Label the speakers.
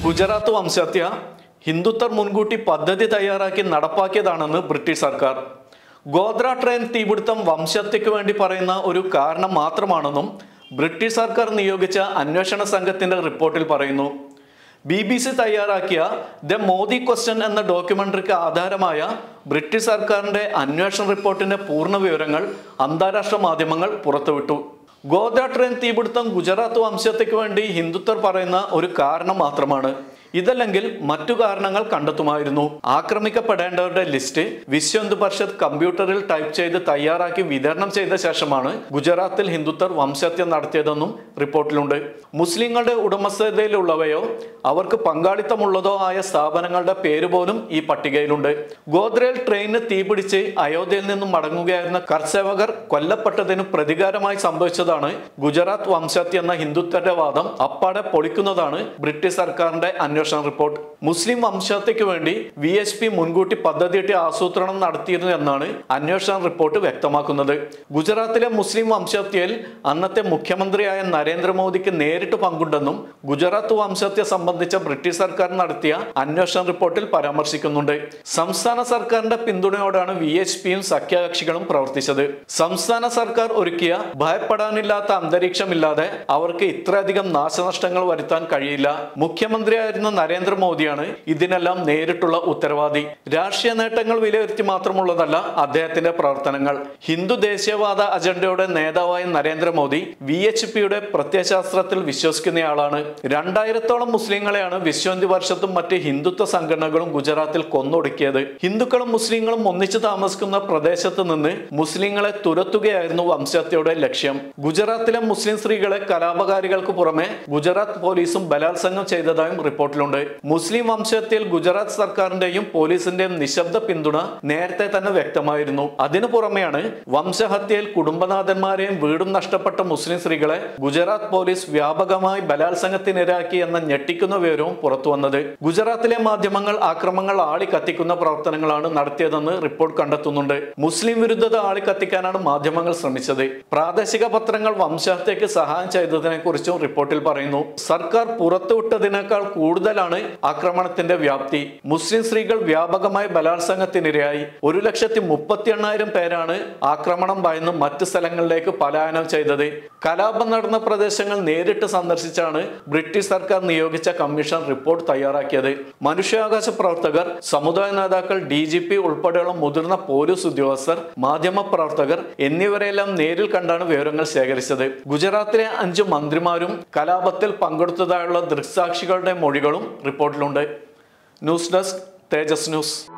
Speaker 1: ഗുജറാത്ത് വംശഹത്യ ഹിന്ദുത്വർ മുൻകൂട്ടി പദ്ധതി തയ്യാറാക്കി നടപ്പാക്കിയതാണെന്ന് ബ്രിട്ടീഷ് സർക്കാർ ഗോദ്ര ട്രെയിൻ തീപിടുത്തം വംശഹത്യക്ക് വേണ്ടി പറയുന്ന ഒരു കാരണം മാത്രമാണെന്നും ബ്രിട്ടീഷ് സർക്കാർ നിയോഗിച്ച അന്വേഷണ സംഘത്തിന്റെ റിപ്പോർട്ടിൽ പറയുന്നു ബി ബി സി തയ്യാറാക്കിയ ദ മോദി ക്വസ്റ്റ്യൻ എന്ന ഡോക്യുമെന്ററിക്ക് ആധാരമായ ബ്രിട്ടീഷ് സർക്കാരിന്റെ അന്വേഷണ റിപ്പോർട്ടിന്റെ പൂർണ്ണ വിവരങ്ങൾ അന്താരാഷ്ട്ര മാധ്യമങ്ങൾ പുറത്തുവിട്ടു ഗോദ്ര ട്രെയിൻ തീപിടുത്തം ഗുജറാത്ത് വംശത്തേക്ക് വേണ്ടി ഹിന്ദുത്വർ പറയുന്ന ഒരു കാരണം മാത്രമാണ് ഇതല്ലെങ്കിൽ മറ്റു കാരണങ്ങൾ കണ്ടെത്തുമായിരുന്നു ആക്രമിക്കപ്പെടേണ്ടവരുടെ ലിസ്റ്റ് വിശ്വ ഹിന്ദു പരിഷത്ത് കമ്പ്യൂട്ടറിൽ ടൈപ്പ് ചെയ്ത് തയ്യാറാക്കി വിതരണം ചെയ്ത ശേഷമാണ് ഗുജറാത്തിൽ ഹിന്ദുത്വർ വംശഹത്യ നടത്തിയതെന്നും റിപ്പോർട്ടിലുണ്ട് മുസ്ലിങ്ങളുടെ ഉടമസ്ഥതയിലുള്ളവയോ അവർക്ക് പങ്കാളിത്തമുള്ളതോ ആയ സ്ഥാപനങ്ങളുടെ പേര് പോലും ഈ പട്ടികയിലുണ്ട് ഗോദ്രയിൽ ട്രെയിനിന് തീപിടിച്ച് അയോധ്യയിൽ നിന്നും മടങ്ങുകയായിരുന്ന കർസേവകർ കൊല്ലപ്പെട്ടതിന് പ്രതികാരമായി സംഭവിച്ചതാണ് ഗുജറാത്ത് വംശഹത്യ എന്ന ഹിന്ദുത്വന്റെ വാദം അപ്പാടെ പൊളിക്കുന്നതാണ് ബ്രിട്ടീഷ് സർക്കാരിന്റെ അന്വേഷണ റിപ്പോർട്ട് മുസ്ലിം വംശഹത്യക്ക് വേണ്ടി വി എച്ച് പി മുൻകൂട്ടി പദ്ധതിയിട്ട് ആസൂത്രണം നടത്തിയിരുന്നു എന്നാണ് അന്വേഷണ റിപ്പോർട്ട് വ്യക്തമാക്കുന്നത് ഗുജറാത്തിലെ മുസ്ലിം വംശഹത്യയിൽ അന്നത്തെ മുഖ്യമന്ത്രിയായ നരേന്ദ്രമോദിക്ക് നേരിട്ട് പങ്കുണ്ടെന്നും ഗുജറാത്ത് വംശഹത്യ സംബന്ധിച്ച ബ്രിട്ടീഷ് സർക്കാർ നടത്തിയ അന്വേഷണ റിപ്പോർട്ടിൽ പരാമർശിക്കുന്നുണ്ട് സംസ്ഥാന സർക്കാരിന്റെ പിന്തുണയോടാണ് വി എച്ച് പിയും സഖ്യകക്ഷികളും പ്രവർത്തിച്ചത് സംസ്ഥാന സർക്കാർ ഒരുക്കിയ ഭയപ്പെടാനില്ലാത്ത അന്തരീക്ഷമില്ലാതെ അവർക്ക് ഇത്രയധികം നാശനഷ്ടങ്ങൾ വരുത്താൻ കഴിയില്ല മുഖ്യമന്ത്രിയായിരുന്ന നരേന്ദ്രമോദിയാണ് ഇതിനെല്ലാം നേരിട്ടുള്ള ഉത്തരവാദി രാഷ്ട്രീയ നേട്ടങ്ങൾ വിലയിരുത്തി മാത്രമുള്ളതല്ല അദ്ദേഹത്തിന്റെ പ്രവർത്തനങ്ങൾ ഹിന്ദു ദേശീയവാദ അജണ്ടയുടെ നേതാവായ നരേന്ദ്രമോദി വി എച്ച് പിയുടെ പ്രത്യയശാസ്ത്രത്തിൽ വിശ്വസിക്കുന്നയാളാണ് രണ്ടായിരത്തോളം മുസ്ലിങ്ങളെയാണ് വിശ്വഹിന്ദു വർഷത്തും മറ്റ് ഹിന്ദുത്വ സംഘടനകളും ഗുജറാത്തിൽ കൊന്നൊടുക്കിയത് ഹിന്ദുക്കളും മുസ്ലിങ്ങളും ഒന്നിച്ചു താമസിക്കുന്ന പ്രദേശത്ത് നിന്ന് മുസ്ലിങ്ങളെ തുരത്തുകയായിരുന്നു വംശഹത്യയുടെ ലക്ഷ്യം ഗുജറാത്തിലെ മുസ്ലിം സ്ത്രീകളെ കലാപകാരികൾക്ക് പുറമെ ഗുജറാത്ത് പോലീസും ബലാത്സംഗം ചെയ്തതായും റിപ്പോർട്ടിലുണ്ട് മുസ്ലിം വംശഹത്യയിൽ ഗുജറാത്ത് സർക്കാരിന്റെയും പോലീസിന്റെയും നിശബ്ദ പിന്തുണ നേരത്തെ തന്നെ വ്യക്തമായിരുന്നു അതിനു പുറമെയാണ് വംശഹത്യയിൽ കുടുംബനാഥന്മാരെയും വീടും നഷ്ടപ്പെട്ട മുസ്ലിം സ്ത്രീകളെ ഗുജറാത്ത് പോലീസ് വ്യാപകമായി ബലാത്സംഗത്തിനിരയാക്കി എന്ന ഞെട്ടിക്കുന്ന വിവരവും പുറത്തു വന്നത് ഗുജറാത്തിലെ മാധ്യമങ്ങൾ ആക്രമങ്ങൾ ആളി കത്തിക്കുന്ന പ്രവർത്തനങ്ങളാണ് നടത്തിയതെന്ന് റിപ്പോർട്ട് കണ്ടെത്തുന്നുണ്ട് മുസ്ലിം വിരുദ്ധത ആളി കത്തിക്കാനാണ് മാധ്യമങ്ങൾ ശ്രമിച്ചത് പ്രാദേശിക പത്രങ്ങൾ വംശഹത്യക്ക് സഹായം ചെയ്തതിനെ കുറിച്ചും റിപ്പോർട്ടിൽ പറയുന്നു സർക്കാർ പുറത്തുവിട്ടതിനേക്കാൾ കൂടുതലാണ് ആക്രമണത്തിന്റെ വ്യാപ്തി മുസ്ലിം സ്ത്രീകൾ വ്യാപകമായി ബലാത്സംഗത്തിനിരയായി ഒരു ലക്ഷത്തി മുപ്പത്തി എണ്ണായിരം പേരാണ് ആക്രമണം ഭയന്ന് മറ്റ് സ്ഥലങ്ങളിലേക്ക് പലായനം ചെയ്തത് കലാപം നടന്ന പ്രദേശങ്ങൾ നേരിട്ട് സന്ദർശിച്ചാണ് ബ്രിട്ടീഷ് സർക്കാർ നിയോഗിച്ച കമ്മീഷൻ റിപ്പോർട്ട് തയ്യാറാക്കിയത് മനുഷ്യാവകാശ പ്രവർത്തകർ സമുദായ നേതാക്കൾ ഡി ജി പി ഉൾപ്പെടെയുള്ള മുതിർന്ന പോലീസ് ഉദ്യോഗസ്ഥർ മാധ്യമ പ്രവർത്തകർ എന്നിവരെല്ലാം നേരിൽ കണ്ടാണ് വിവരങ്ങൾ ശേഖരിച്ചത് ഗുജറാത്തിലെ അഞ്ച് മന്ത്രിമാരും കലാപത്തിൽ പങ്കെടുത്തതായുള്ള ദൃക്സാക്ഷികളുടെ മൊഴികളും റിപ്പോർട്ടിലുണ്ട് ന്യൂസ് ഡെസ്ക് തേജസ് ന്യൂസ്